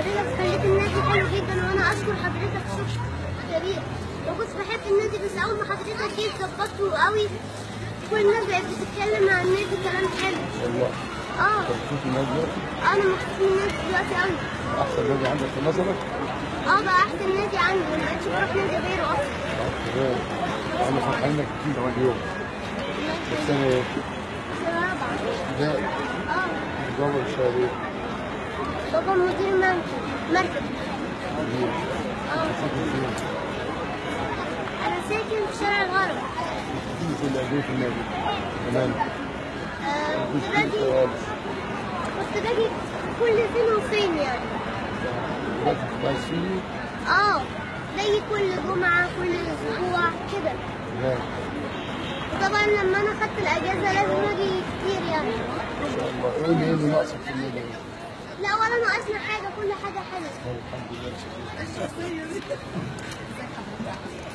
حضرتك خليت النادي حلو جدا وانا اشكر حضرتك شكر كبير وكنت بحب النادي بس اول ما حضرتك جيت ظبطته قوي كل الناس بقت بتتكلم عن النادي كلام حلو والله اه مبسوط النادي دلوقتي انا مبسوط من النادي دلوقتي قوي احسن نادي عندك في مصرك اه بقى احسن نادي عندي ما بقتش بروح نادي غيره اصلا احنا فرحانين انك تيجي كمان يوم السنه ايه؟ سنة رابعة ابتدائي اه بابا الشهر ايه؟ بابا مدير مركز مركز اه ساكن فين؟ انا ساكن في شارع الغرب تيجي في الانديه في النادي كمان آه مفيش كنت باجي فيه خالص كنت باجي كل فين وفين يعني دلوقتي بتبقى فيه اه باجي كل جمعة كل اسبوع كده لا وطبعا لما انا خدت الاجازة لازم اجي كتير يعني ما شاء الله ايه اللي إيه اللي ناقصك في النادي؟ لا ولا ناقصنا حاجة كل حاجة حلوة الحمد لله